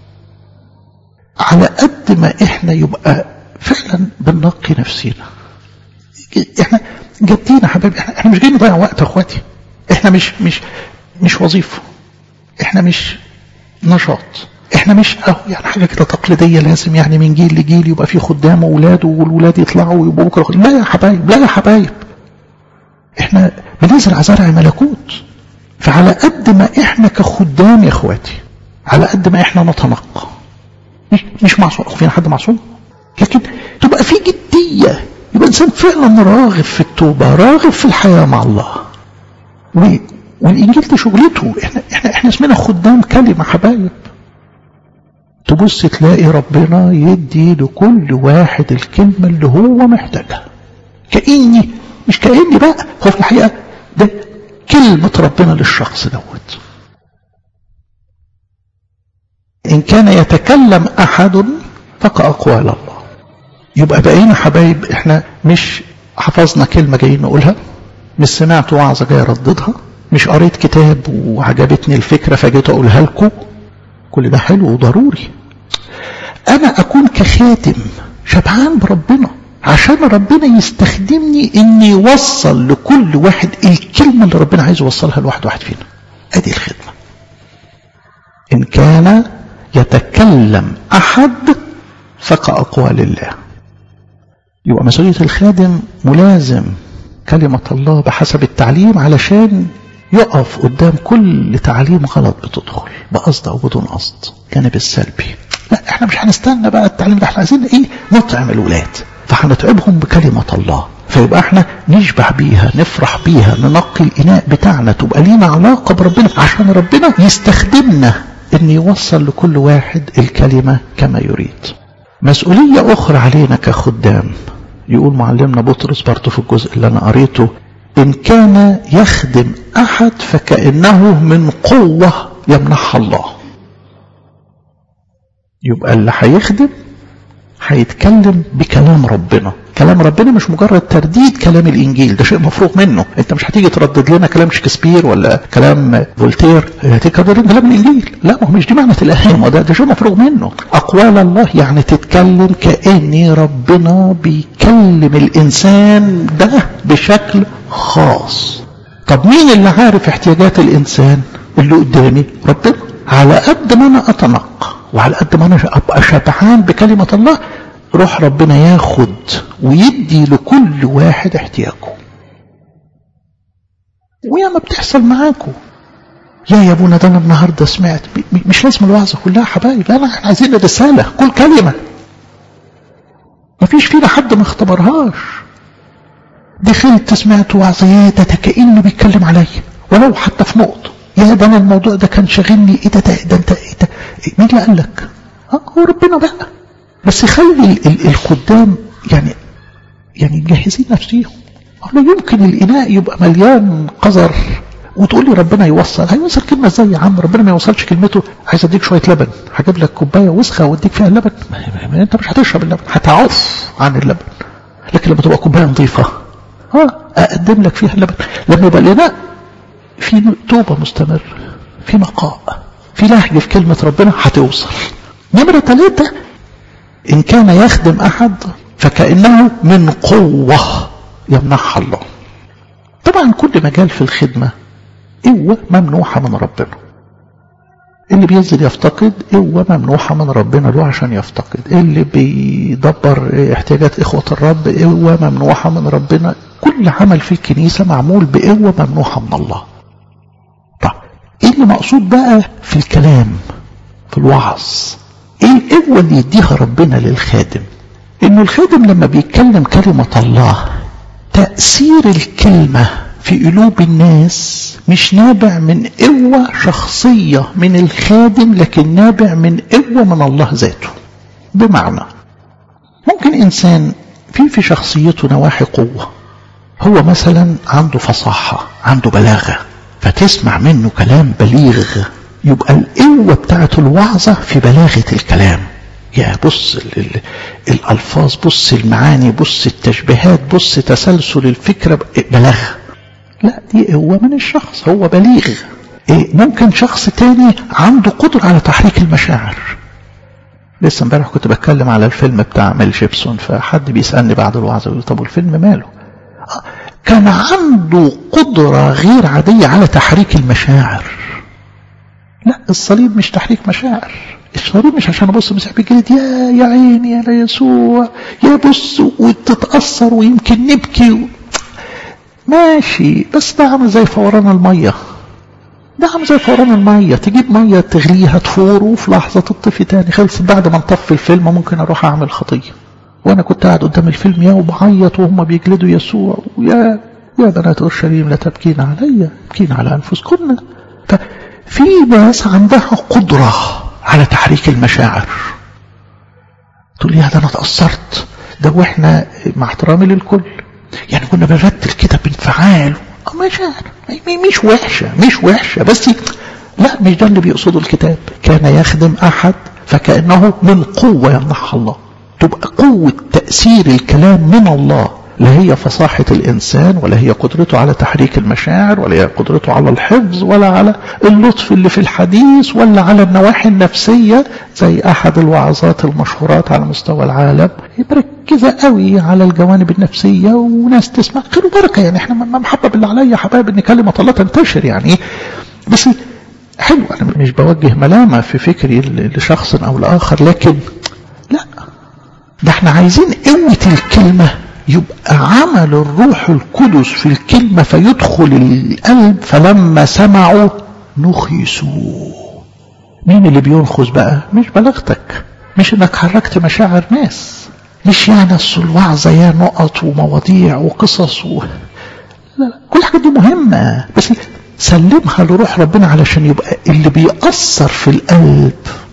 A: على قد ما احنا يبقى فعلا بننقي نفسينا احنا جادين يا حبايبي احنا, احنا مش جايين نضيع وقت يا اخواتي احنا مش مش مش وظيفه احنا مش نشاط احنا مش اهو يعني حاجه كده تقليديه لازم يعني من جيل لجيل يبقى في خدام واولاد والولاد يطلعوا ويبقوا بكره لا يا حبايب لا يا حبايب احنا بنزرع زرع ملكوت فعلى قد ما احنا كخدام يا اخواتي على قد ما احنا نتنقى مش مش معصوم فينا حد معصوم لكن تبقى في جدية يبقى إنسان فعلا راغب في التوبة راغب في الحياة مع الله والإنجيل دي شغلته إحنا, إحنا, إحنا اسمنا خدام كلمة حبايب تبص تلاقي ربنا يدي لكل واحد الكلمة اللي هو محتاجها كأني مش كأني بقى هو في الحقيقة ده كلمة ربنا للشخص دوت إن كان يتكلم أحد فكأقوال الله يبقى بقينا حبايب احنا مش حفظنا كلمة جايين نقولها مش سمعت وعظة جاي ارددها مش قريت كتاب وعجبتني الفكرة فجيت اقولها لكم كل ده حلو وضروري انا اكون كخاتم شبعان بربنا عشان ربنا يستخدمني اني يوصل لكل واحد الكلمة اللي ربنا عايز يوصلها لواحد واحد فينا ادي الخدمة ان كان يتكلم احد فكأقوال الله يبقى مسؤولية الخادم ملازم كلمة الله بحسب التعليم علشان يقف قدام كل تعليم غلط بتدخل بقصد أو بدون قصد الجانب السلبي لا احنا مش هنستنى بقى التعليم ده احنا عايزين ايه نطعم الولاد فهنتعبهم بكلمة الله فيبقى احنا نشبع بيها نفرح بيها ننقي الإناء بتاعنا تبقى لينا علاقة بربنا عشان ربنا يستخدمنا ان يوصل لكل واحد الكلمة كما يريد مسؤولية أخرى علينا كخدام يقول معلمنا بطرس برضه في الجزء اللي أنا قريته إن كان يخدم أحد فكأنه من قوة يمنحها الله يبقى اللي هيخدم هيتكلم بكلام ربنا كلام ربنا مش مجرد ترديد كلام الانجيل ده شيء مفروغ منه انت مش هتيجي تردد لنا كلام شكسبير ولا كلام فولتير هتكرر كلام الانجيل لا ما هو مش دي معنى الاهام وده ده شيء مفروغ منه اقوال الله يعني تتكلم كان ربنا بيكلم الانسان ده بشكل خاص طب مين اللي عارف احتياجات الانسان اللي قدامي ربنا على قد ما انا اتنقى وعلى قد ما انا ابقى شبعان بكلمه الله روح ربنا ياخد ويدي لكل واحد احتياجه ويا ما بتحصل معاكم يا يا ابونا ده انا النهارده سمعت مش لازم الوعظه كلها حبايب لا لا احنا عايزين رساله كل كلمه مفيش فينا حد ما اختبرهاش دخلت سمعت وعظه يا ده كانه بيتكلم عليا ولو حتى في نقطه يا ده انا الموضوع ده كان شاغلني ايه ده ده, ده انت ايه ده مين اللي قال لك اه هو ربنا بقى بس خلي ال ال الخدام يعني يعني مجهزين نفسيهم لا يمكن الإناء يبقى مليان قذر وتقول لي ربنا يوصل هيوصل كلمة ازاي يا عم ربنا ما يوصلش كلمته عايز اديك شوية لبن هجيب لك كوباية وسخة واديك فيها اللبن انت مش هتشرب اللبن هتعوف عن اللبن لكن لما تبقى كوباية نظيفة اه اقدم لك فيها اللبن لما يبقى الإناء في توبة مستمر في نقاء في لهج في كلمة ربنا هتوصل نمرة ثلاثة إن كان يخدم أحد فكأنه من قوة يمنحها الله طبعا كل مجال في الخدمة قوة ممنوحة من ربنا اللي بينزل يفتقد قوة ممنوحة من ربنا له عشان يفتقد اللي بيدبر احتياجات إخوة الرب قوة ممنوحة من ربنا كل عمل في الكنيسة معمول بقوة ممنوحة من الله طب ايه اللي مقصود بقى في الكلام في الوعظ ايه القوة اللي يديها ربنا للخادم انه الخادم لما بيتكلم كلمة الله تأثير الكلمة في قلوب الناس مش نابع من قوة شخصية من الخادم لكن نابع من قوة من الله ذاته بمعنى ممكن إنسان في في شخصيته نواحي قوة هو مثلا عنده فصاحة عنده بلاغة فتسمع منه كلام بليغ يبقى القوة بتاعت الوعظة في بلاغة الكلام يا بص ال ال الألفاظ بص المعاني بص التشبيهات بص تسلسل الفكرة بلاغ لا دي قوة من الشخص هو بليغ إيه ممكن شخص تاني عنده قدرة على تحريك المشاعر لسه امبارح كنت بتكلم على الفيلم بتاع ميل جيبسون فحد بيسألني بعد الوعظة يقول طب والفيلم ماله آه كان عنده قدرة غير عادية على تحريك المشاعر لا الصليب مش تحريك مشاعر الصليب مش عشان ابص مسيح بالجلد يا يا عيني يا يسوع يا بص وتتأثر ويمكن نبكي و... ماشي بس ده عامل زي فوران المية ده عامل زي فوران المية تجيب مية تغليها تفور وفي لحظة تطفي تاني خلصت بعد ما نطفي الفيلم ممكن اروح اعمل خطية وانا كنت قاعد قدام الفيلم يا وبعيط وهم بيجلدوا يسوع ويا يا بنات اورشليم لا تبكين علي ابكين على انفسكن ففي ناس عندها قدرة على تحريك المشاعر تقول لي ده انا اتأثرت ده واحنا مع احترامي للكل يعني كنا بنرتل كده بانفعال مشاعر مش وحشة مش وحشة بس لا مش ده اللي بيقصده الكتاب كان يخدم أحد فكأنه من قوة يمنحها الله تبقى قوة تأثير الكلام من الله لا هي فصاحة الإنسان ولا هي قدرته على تحريك المشاعر ولا هي قدرته على الحفظ ولا على اللطف اللي في الحديث ولا على النواحي النفسية زي أحد الوعظات المشهورات على مستوى العالم مركزة قوي على الجوانب النفسية وناس تسمع خير وبركة يعني احنا ما محبب اللي عليا حبايب ان كلمة الله تنتشر يعني بس حلو انا مش بوجه ملامة في فكري لشخص او لاخر لكن لا ده احنا عايزين قوة الكلمة يبقى عمل الروح القدس في الكلمة فيدخل القلب فلما سمعوا نخسوا مين اللي بينخس بقى مش بلاغتك مش انك حركت مشاعر ناس مش يعني اصل الوعظة يا نقط ومواضيع وقصص و... لا لا كل الحاجات دي مهمة بس سلمها لروح ربنا علشان يبقى اللي بيأثر في القلب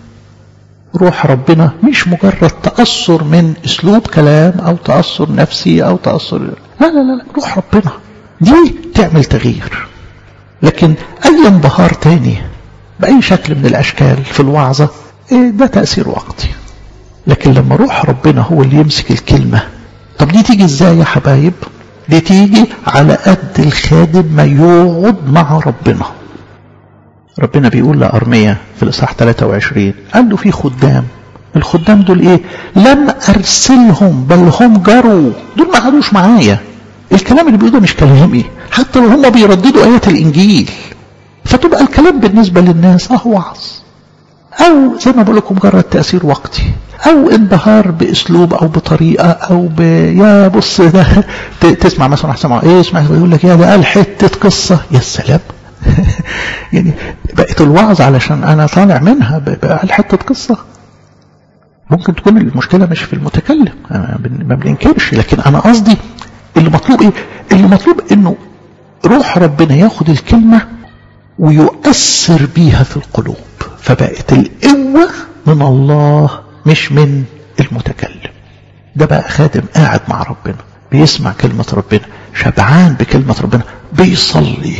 A: روح ربنا مش مجرد تأثر من اسلوب كلام او تأثر نفسي او تأثر لا لا لا روح ربنا دي تعمل تغيير لكن اي انبهار تاني بأي شكل من الاشكال في الوعظة ده تأثير وقتي لكن لما روح ربنا هو اللي يمسك الكلمة طب دي تيجي ازاي يا حبايب دي تيجي على قد الخادم ما يقعد مع ربنا ربنا بيقول لأرمية في الإصحاح 23 قال له في خدام الخدام دول ايه لم ارسلهم بل هم جروا دول ما قعدوش معايا الكلام اللي بيقوله مش كلامي حتى لو هم بيرددوا ايات الانجيل فتبقى الكلام بالنسبه للناس اه وعظ او زي ما بقول لكم مجرد تاثير وقتي او انبهار باسلوب او بطريقه او ب يا بص ده تسمع مثلا واحد سمع ايه اسمع يقول لك يا ده قال حته قصه يا سلام يعني بقت الوعظ علشان انا طالع منها بقى حته قصه ممكن تكون المشكله مش في المتكلم ما بننكرش لكن انا قصدي اللي مطلوب ايه اللي مطلوب انه روح ربنا ياخد الكلمه ويؤثر بيها في القلوب فبقت القوة من الله مش من المتكلم ده بقى خادم قاعد مع ربنا بيسمع كلمة ربنا شبعان بكلمة ربنا بيصلي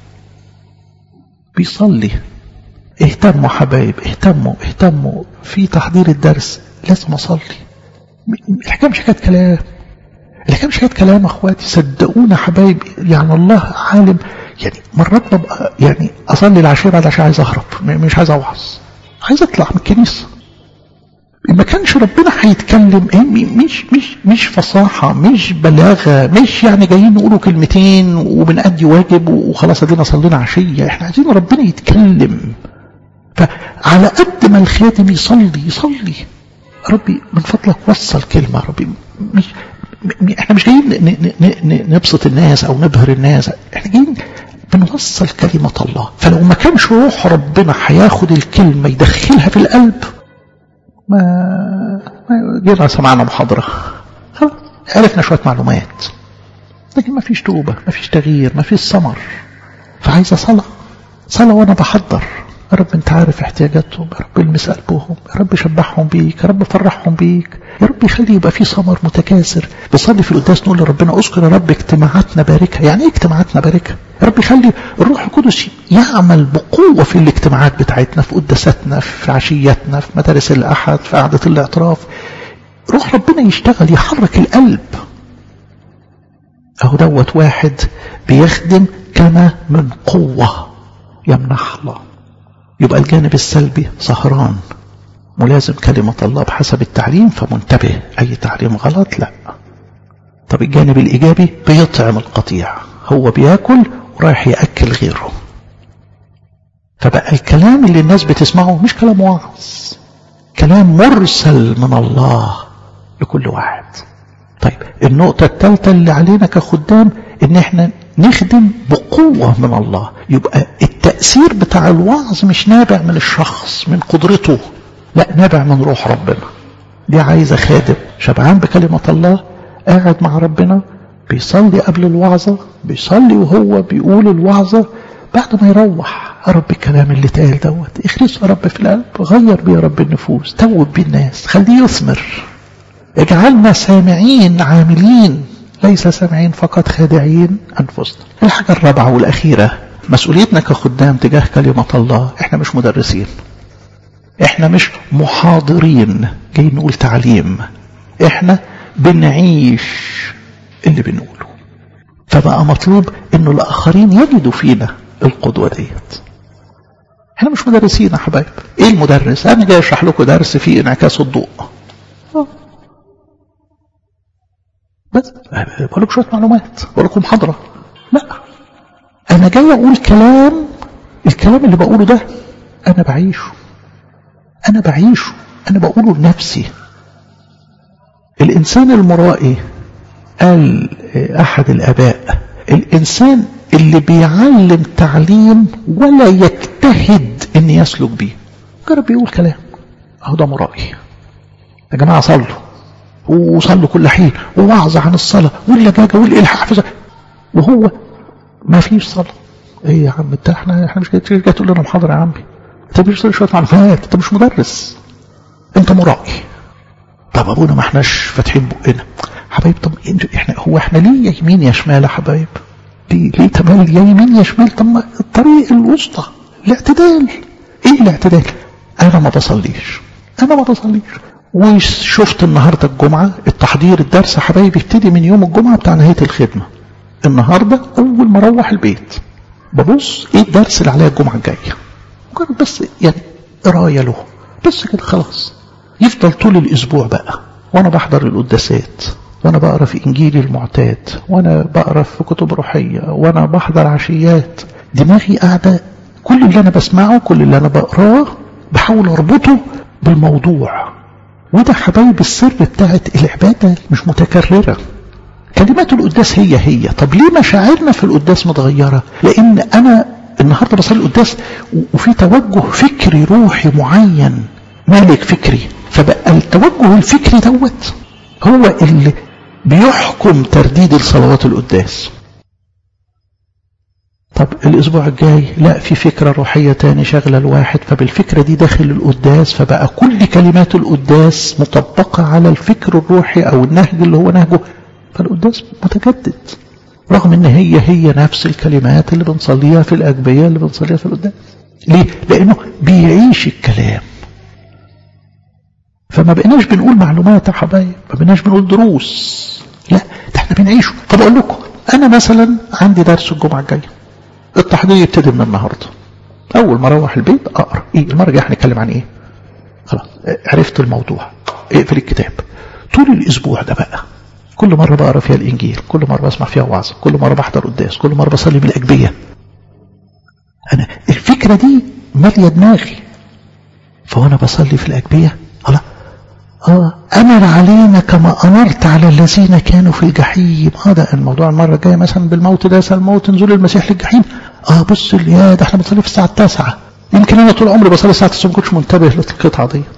A: بيصلي اهتموا حبايب اهتموا اهتموا في تحضير الدرس لازم اصلي الحكايه مش حكايه كلام الحكايه مش حكايه كلام اخواتي صدقونا حبايب يعني الله عالم يعني مرات ببقى يعني اصلي العشاء بعد عشان عايز اهرب مش عايز اوعظ عايز اطلع من الكنيسه ما كانش ربنا هيتكلم ايه مش مش مش فصاحه مش بلاغه مش يعني جايين نقولوا كلمتين وبنأدي واجب وخلاص ادينا صلينا عشيه احنا عايزين ربنا يتكلم فعلى قد ما الخادم يصلي يصلي ربي من فضلك وصل كلمه ربي مش احنا مش جايين نبسط الناس او نبهر الناس احنا جايين بنوصل كلمة الله فلو ما كانش روح ربنا هياخد الكلمة يدخلها في القلب ما, ما جينا سمعنا محاضرة عرفنا شوية معلومات لكن ما فيش توبة ما فيش تغيير ما فيش ثمر فعايزة صلاة صلاة وانا بحضر يا رب انت عارف احتياجاتهم يا رب المس قلبهم يا رب شبعهم بيك يا رب فرحهم بيك يا رب يخلي يبقى في ثمر متكاثر بصلي في القداس نقول لربنا اذكر يا رب اجتماعاتنا باركها يعني ايه اجتماعاتنا باركها يا رب يخلي الروح القدس يعمل بقوه في الاجتماعات بتاعتنا في قداساتنا في عشياتنا في مدارس الاحد في قعده الاعتراف روح ربنا يشتغل يحرك القلب اهو دوت واحد بيخدم كما من قوه يمنح الله يبقى الجانب السلبي سهران ملازم كلمة الله بحسب التعليم فمنتبه أي تعليم غلط لا طب الجانب الإيجابي بيطعم القطيع هو بياكل ورايح يأكل غيره فبقى الكلام اللي الناس بتسمعه مش كلام واعظ كلام مرسل من الله لكل واحد طيب النقطة الثالثة اللي علينا كخدام ان احنا نخدم بقوة من الله يبقى التأثير بتاع الوعظ مش نابع من الشخص من قدرته لا نابع من روح ربنا دي عايزة خادم شبعان بكلمة الله قاعد مع ربنا بيصلي قبل الوعظة بيصلي وهو بيقول الوعظة بعد ما يروح يا رب الكلام اللي اتقال دوت اخرسه يا رب في القلب غير بيه يا رب النفوس توب بيه الناس خليه يثمر اجعلنا سامعين عاملين ليس سامعين فقط خادعين أنفسنا الحاجة الرابعة والأخيرة مسؤوليتنا كخدام تجاه كلمة الله احنا مش مدرسين احنا مش محاضرين جاي نقول تعليم احنا بنعيش اللي بنقوله فبقى مطلوب انه الاخرين يجدوا فينا القدوة ديت احنا مش مدرسين يا حبايب ايه المدرس انا جاي اشرح لكم درس فيه انعكاس الضوء بس بقول لكم شويه معلومات بقول لكم محاضره لا انا جاي اقول كلام الكلام اللي بقوله ده انا بعيشه انا بعيشه انا بقوله لنفسي الانسان المرائي قال احد الاباء الانسان اللي بيعلم تعليم ولا يجتهد ان يسلك بيه جرب يقول كلام اهو ده مرائي يا جماعه صلوا وصلوا كل حين ووعظ عن الصلاة واللجاجة والإلحاح وهو ما فيش صلاة ايه يا عم انت احنا احنا مش جاي تقول لنا محاضرة يا عمي انت بتشتري شوية معلومات انت مش مدرس انت مرائي طب ابونا ما احناش فاتحين بقنا حبايب طب احنا هو احنا ليه يا يمين يا شمال يا حبايب ليه ليه تمال يا يمين يا شمال طب ما الطريق الوسطى الاعتدال ايه الاعتدال انا ما بصليش انا ما بصليش وشفت النهاردة الجمعة التحضير الدرس يا حبايبي يبتدي من يوم الجمعة بتاع نهاية الخدمة النهاردة أول ما أروح البيت ببص إيه الدرس اللي عليا الجمعة الجاية مجرد بس يعني قراية له بس كده خلاص يفضل طول الأسبوع بقى وأنا بحضر القداسات وأنا بقرا في إنجيلي المعتاد وأنا بقرا في كتب روحية وأنا بحضر عشيات دماغي قاعدة كل اللي أنا بسمعه كل اللي أنا بقراه بحاول أربطه بالموضوع وده حبايب السر بتاعت العبادة مش متكررة كلمات القداس هي هي طب ليه مشاعرنا في القداس متغيرة لان انا النهاردة بصلي القداس وفي توجه فكري روحي معين مالك فكري فبقى التوجه الفكري دوت هو اللي بيحكم ترديد الصلوات القداس طب الاسبوع الجاي لا في فكرة روحية تاني شغلة الواحد فبالفكرة دي داخل القداس فبقى كل كلمات القداس مطبقة على الفكر الروحي او النهج اللي هو نهجه فالقداس متجدد رغم ان هي هي نفس الكلمات اللي بنصليها في الاجبية اللي بنصليها في القداس ليه؟ لانه بيعيش الكلام فما بقيناش بنقول معلومات يا حبايب ما بقيناش بنقول دروس لا ده احنا بنعيشه طب اقول لكم انا مثلا عندي درس الجمعه الجايه التحضير يبتدي من النهارده اول ما اروح البيت اقرا ايه المره الجايه هنتكلم عن ايه خلاص عرفت الموضوع اقفل الكتاب طول الاسبوع ده بقى كل مرة بقرا فيها الإنجيل كل مرة بسمع فيها وعظة كل مرة بحضر قداس كل مرة بصلي بالأجبية أنا الفكرة دي مالية دماغي فوأنا بصلي في الأجبية الله آه أمر علينا كما أمرت على الذين كانوا في الجحيم هذا آه الموضوع المرة الجاية مثلا بالموت ده الموت نزول المسيح للجحيم اه بص يا ده احنا بنصلي في الساعة التاسعة يمكن أنا طول عمري بصلي الساعة 9 ما كنتش منتبه للقطعة ديت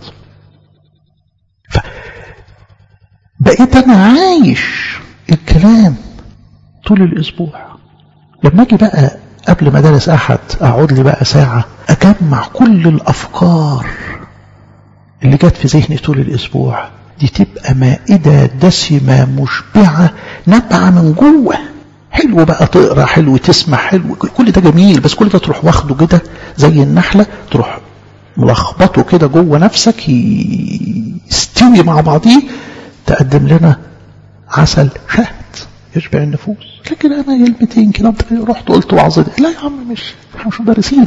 A: بقيت أنا عايش الكلام طول الأسبوع لما أجي بقى قبل مدارس أحد أقعد لي بقى ساعة أجمع كل الأفكار اللي جت في ذهني طول الأسبوع دي تبقى مائدة دسمة مشبعة نبعة من جوه حلو بقى تقرا حلو تسمع حلو كل ده جميل بس كل ده تروح واخده كده زي النحلة تروح ملخبطه كده جوه نفسك يستوي مع بعضيه تقدم لنا عسل شهد يشبع النفوس لكن انا كلمتين كده رحت قلت وعظة لا يا عم مش احنا مش مدرسين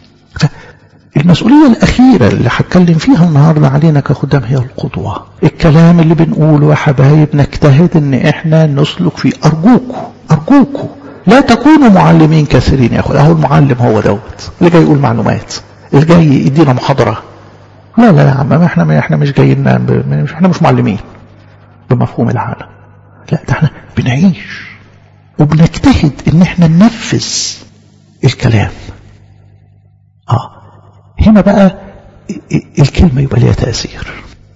A: المسؤولية الأخيرة اللي هتكلم فيها النهاردة علينا كخدام هي القدوة الكلام اللي بنقوله يا حبايب نجتهد ان احنا نسلك فيه أرجوكوا أرجوكوا لا تكونوا معلمين كثيرين يا أخوة أهو المعلم هو دوت اللي جاي يقول معلومات اللي جاي يدينا محاضرة لا لا يا عم ما احنا ما احنا مش جايين مش احنا مش معلمين بمفهوم العالم لا ده احنا بنعيش وبنجتهد ان احنا ننفذ الكلام اه هنا بقى الكلمة يبقى ليها تأثير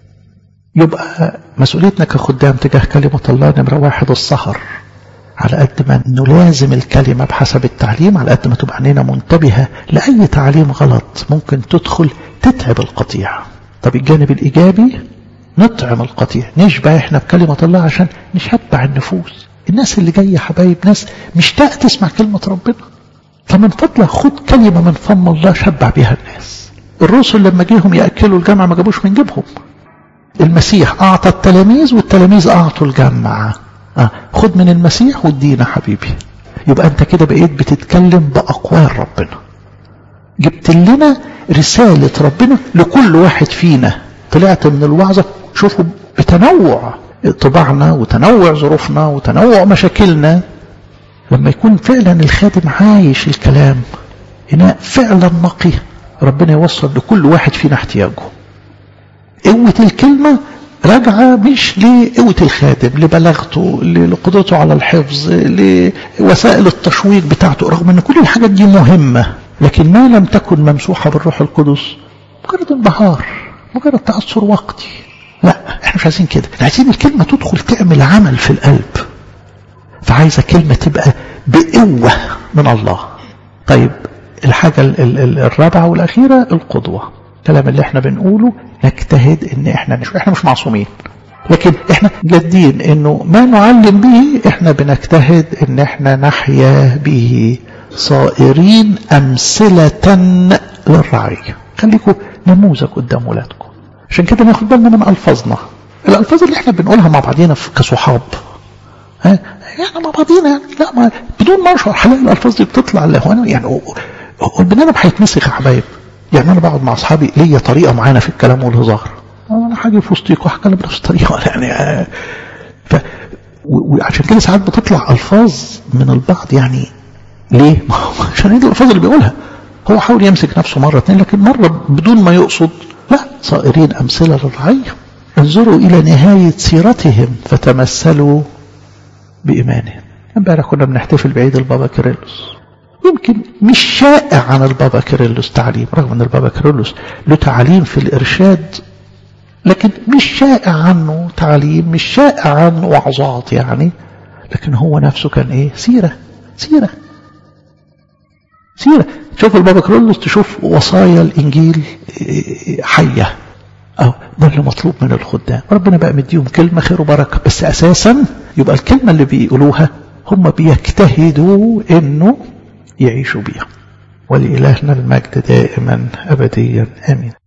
A: يبقى مسؤوليتنا كخدام تجاه كلمة الله نمرة واحد السهر على قد ما نلازم الكلمة بحسب التعليم على قد ما تبقى عينينا منتبهة لأي تعليم غلط ممكن تدخل تتعب القطيع طب الجانب الإيجابي نطعم القطيع نشبع احنا بكلمة الله عشان نشبع النفوس الناس اللي جاية حبايب ناس مشتاقة تسمع كلمة ربنا فمن فضلك خد كلمة من فم الله شبع بها الناس الرسل لما جيهم يأكلوا الجامعة ما جابوش من جيبهم المسيح أعطى التلاميذ والتلاميذ أعطوا الجامعة آه. خد من المسيح وادينا حبيبي يبقى أنت كده بقيت بتتكلم بأقوال ربنا جبت لنا رسالة ربنا لكل واحد فينا طلعت من الوعظة شوفوا بتنوع طباعنا وتنوع ظروفنا وتنوع مشاكلنا لما يكون فعلا الخادم عايش الكلام هنا فعلا نقي ربنا يوصل لكل واحد فينا احتياجه قوة الكلمة راجعة مش لقوة الخادم لبلاغته لقدرته على الحفظ لوسائل التشويق بتاعته رغم ان كل الحاجات دي مهمة لكن ما لم تكن ممسوحة بالروح القدس مجرد انبهار مجرد تأثر وقتي لا احنا مش عايزين كده احنا عايزين الكلمة تدخل تعمل عمل في القلب فعايزة كلمة تبقى بقوة من الله طيب الحاجة الرابعة والأخيرة القدوة الكلام اللي احنا بنقوله نجتهد ان احنا نش... احنا مش معصومين لكن احنا جادين انه ما نعلم به احنا بنجتهد ان احنا نحيا به صائرين امثلة للرعية خليكم نموذج قدام ولادكم عشان كده ناخد بالنا من الفاظنا الالفاظ اللي احنا بنقولها مع بعضينا كصحاب ها يعني مع بعضينا يعني لا ما بدون ما اشعر هلاقي الالفاظ دي بتطلع اللي هو يعني هو البني ادم هيتمسك يا حبايب يعني انا بقعد مع اصحابي ليا طريقه معينه في الكلام والهزار انا حاجه في وسطيك وهتكلم بنفس الطريقه يعني ف وعشان كده ساعات بتطلع الفاظ من البعض يعني ليه؟ عشان هي الالفاظ اللي بيقولها هو حاول يمسك نفسه مره اتنين لكن مره بدون ما يقصد لا صائرين امثله للرعيه انظروا الى نهايه سيرتهم فتمثلوا بايمانهم امبارح كنا بنحتفل بعيد البابا كيرلس يمكن مش شائع عن البابا كيرلس تعليم رغم ان البابا كيرلس له تعليم في الارشاد لكن مش شائع عنه تعليم مش شائع عنه وعظات يعني لكن هو نفسه كان ايه سيرة سيرة سيرة تشوف البابا كرولوس تشوف وصايا الإنجيل حية أو ده اللي مطلوب من الخدام ربنا بقى مديهم كلمة خير وبركة بس أساسا يبقى الكلمة اللي بيقولوها هم بيجتهدوا إنه يعيشوا بيها ولإلهنا المجد دائما أبديا آمين